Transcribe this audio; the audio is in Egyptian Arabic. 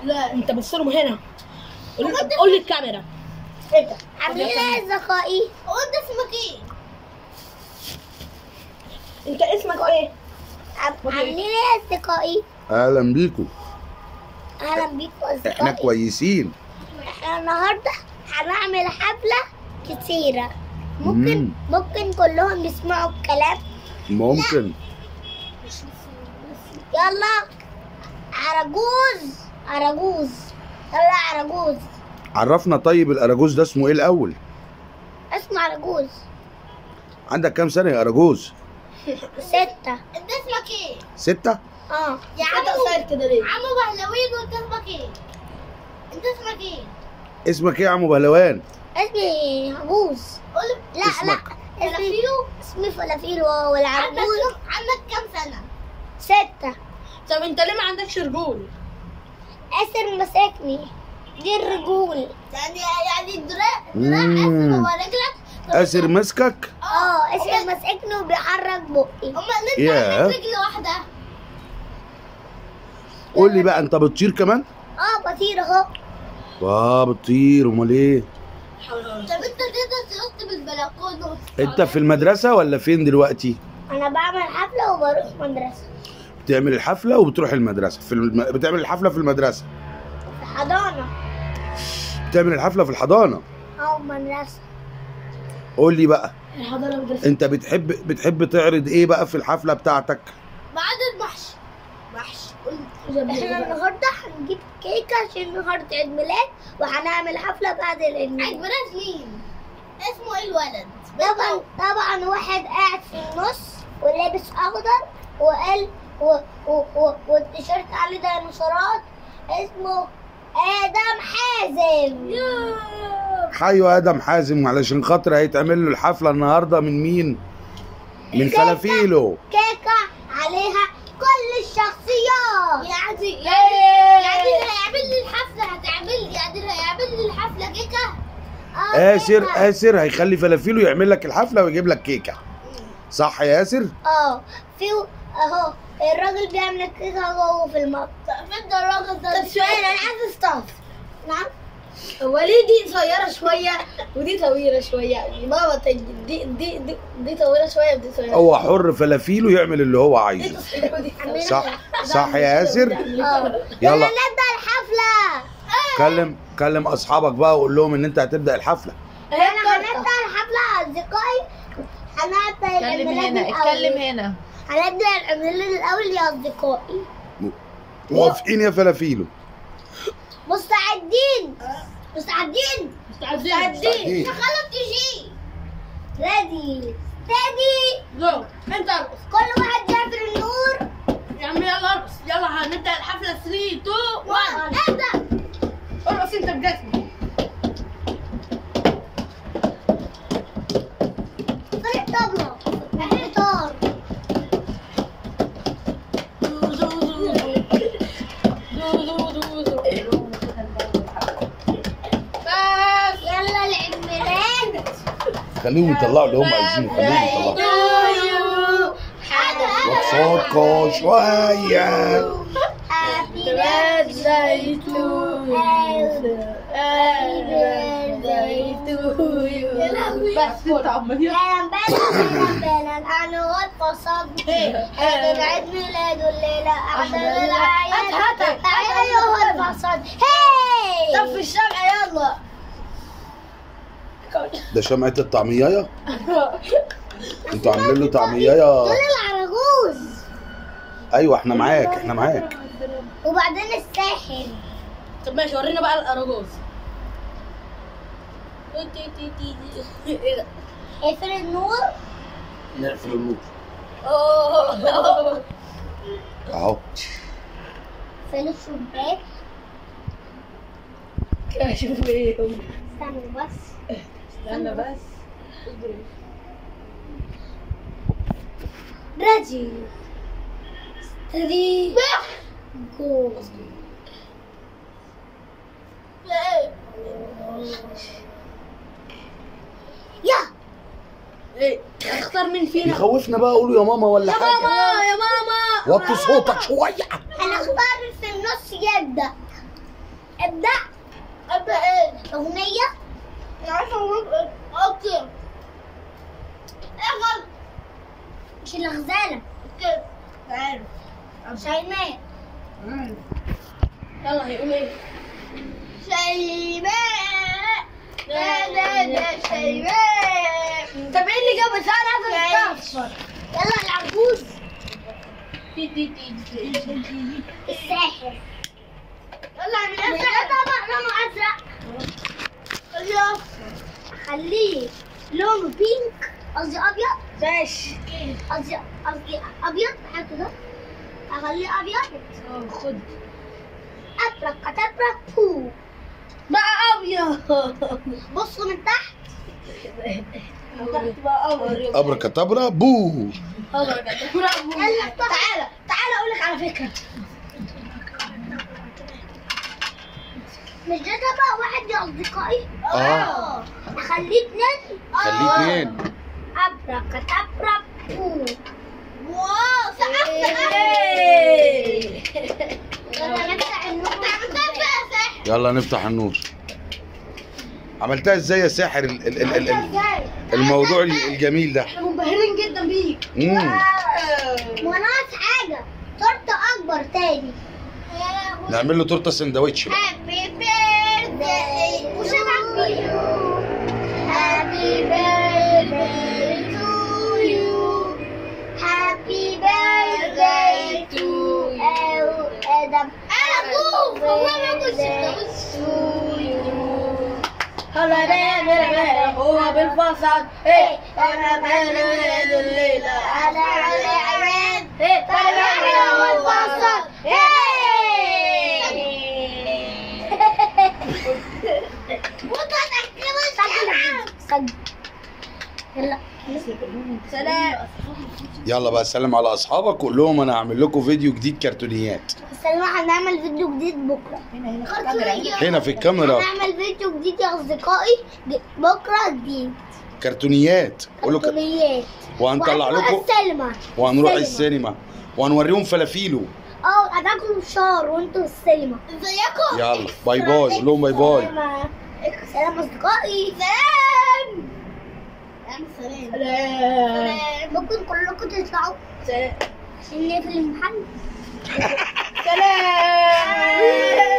لا انت بص لهم هنا قول قول للكاميرا انت عاملين ايه يا اصدقائي هو انت اسمك ايه؟ انت اسمك ايه عم- عاملين ايه يا اصدقائي اهلا بيكم اهلا بيكم احنا اصدقائي كويسين احنا النهارده هنعمل حفله كتيره ممكن مم. ممكن كلهم يسمعوا الكلام ممكن يلا عرجوز عرجوز يلا عرجوز عرفنا طيب الاراجوز ده اسمه ايه الاول اسمع عرجوز عندك كام سنه يا اراجوز ستة انت اسمك ايه؟ ستة اه يا انت عمو قصير كده ليه عمو بهلوين وانت اسمك ايه؟ انت اسمك ايه؟ اسمك ايه يا عمو بهلوان اسمي عجوز قول لا اسمك؟ لا اسمي فلافيلو اسمي فلافيل عندك والعجوز كم عندك كام سنة؟ ستة طب انت ليه ما عندكش رجول اسر مسكني دي الرجول يعني يعني الدراع دراع مم. اسر هو رجلك اسر مسكك اه اسر مسكني وبيحرك بقي هما انت ياه. عندك رجل واحدة قول لي بقى انت بتطير كمان اه بطير اهو اه بتطير امال ايه طب انت تقدر تنط بالبلكونة انت في المدرسه ولا فين دلوقتي انا بعمل حفلة وبروح مدرسة بتعمل الحفله وبتروح المدرسه في الم... بتعمل الحفله في المدرسه في حضانة بتعمل الحفله في الحضانه او مدرسة قول لي بقى الحضانه مدرسه انت بتحب بتحب تعرض ايه بقى في الحفله بتاعتك بعد المحشي محشي قول احنا النهاردة هنجيب كيكة عشان النهاردة عيد ميلاد وهنعمل حفلة بعد العيد عيد ميلاد ميلاد مين؟ اسمه ايه الولد؟ طبعا طبعا واحد قاعد في النص ولابس اخضر وقال و و و والتيشيرت عليه ديناصورات اسمه ادم حازم حيو ادم حازم علشان خاطر هيتعمل له الحفله النهارده من مين من فلافيلو كيكه عليها كل الشخصيات يعني يعني يعني اللي هيعمل لي الحفلة هتعمل يعني اللي هيعمل لي الحفلة كيكة آه، آسر كيكة. آسر هيخلي فلافيلو يعمل لك الحفله ويجيب لك كيكه صح يا آسر اه في اهو الراجل بيعمل الكيكه جوه في المطبخ فين ده الراجل ده؟ طب سؤال انا عايز استعرف نعم هو ليه دي قصيره شويه ودي طويله شويه يعني بابا دي دي دي, دي, دي طويله شويه ودي قصيره هو حر فلافيلو يعمل اللي هو عايزه قصيرة ودي قصيرة. صح صح يا آسر اه يلا. يلا نبدا الحفله كلم كلم اصحابك بقى وقول لهم ان انت هتبدا الحفله احنا هنبدا الحفله اصدقائي هنبدا العيد اتكلم ميلاد هنا الأول. اتكلم هنا هنبدا العيد ميلاد الاول يا اصدقائي موافقين يا فلافيلو مستعدين مستعدين مستعدين مستعدين. خلط تجي ريدي ستدي جو انت ارقص كل واحد يعبر النور يا عم يلا ارقص يلا هنبدا الحفله 3 2 1 ابدأ ارقص انت بجسمك فرق طبلة جيتار بس يلا العيد ميلاد خليهم يطلعوا اللي هم عايزينه خليهم يطلعوا وصوتكم شويه هابي birthday to you. بس انت عمال اهلا بنا اهلا بنا انا والتصدي هذا عيد ميلاده الليله احلى هات- هات- العيد هات. ايوه التصدي هاي طب في الشمع يلا ده شمعة الطعمية انتوا عاملين له طعمية دول العرجوز ايوه احنا معاك احنا معاك وبعدين الساحل طب ماشي ورينا بقى الاراجوز ايه ده؟ اقفل النور نقفل النور أوه. اهو اقفل الشباك اشوف ايه استنوا بس استنى بس ريدي ستري جو يا ايه اختار مين فينا يخوفنا بقى قولوا يا ماما ولا حاجة ماما يا ماما وطي صوتك شوية هنختار في النص يبدأ ابدا ابدا ايه اغنيه انا عارفه اقول ايه اوكي ايه غلط مش الغزاله كده عارف شيماء يلا هيقول ايه شيماء لا لا لا شيماء طب ايه اللي جاب بس انا عايز استغفر يلا العجوز تي تي تي تي الساحر يلا اعمل مش ايه ده طبق لونه ازرق خلاص خليه لونه بينك قصدي ابيض ماشي قصدي قصدي ابيض حطه ده اخليه ابيض اه خد ابرك كتبرك بو بقى ابيض بصوا من تحت تحت بقى ابيض ابركاتابرا بو ابيض يلا افتح. تعالى تعالى اقول لك على فكره مش ده طبق واحد يا اصدقائي اه اخليه اتنين خليه اتنين ابرك كتبرك بو واو سقفت يلا نفتح النور عملتها فيها سحر يلا نفتح النور عملتها ازاي يا ساحر ال ال ال ال ال ازاي الموضوع ال- الجميل ده احنا منبهرين جدا بيك مم. وناقص حاجه تورته اكبر تاني نعمل له تورته سندوتش بقى. هابي بيرثداي وشبع هابي بيرثداي تو يو هابي بيرثداي تو ادم انا اخوك والله ما كنت سندوتش هلا نعمل هو بالفصل ايه انا بنعمل الليله على على عين ايه طلعنا والفصل سجل يلا سلام يلا بقى سلم على اصحابك وقول لهم انا هعمل لكم فيديو جديد كرتونيات سلمى هنعمل فيديو جديد بكره هنا في الكاميرا هنعمل فيديو جديد يا اصدقائي ج- بكره جديد كرتونيات قولوا ك... كرتونيات وهنطلع وهنروح لكم السينما وهنروح سينما. السينما وهنوريهم فلافيلو اه هتاكلوا فشار وانتوا في السينما ازيكم يلا باي باي قول لهم باي باي سلام. سلام اصدقائي سلام سلام سلام ممكن كلكم تطلعوا سلام عشان نقفل المحل سلام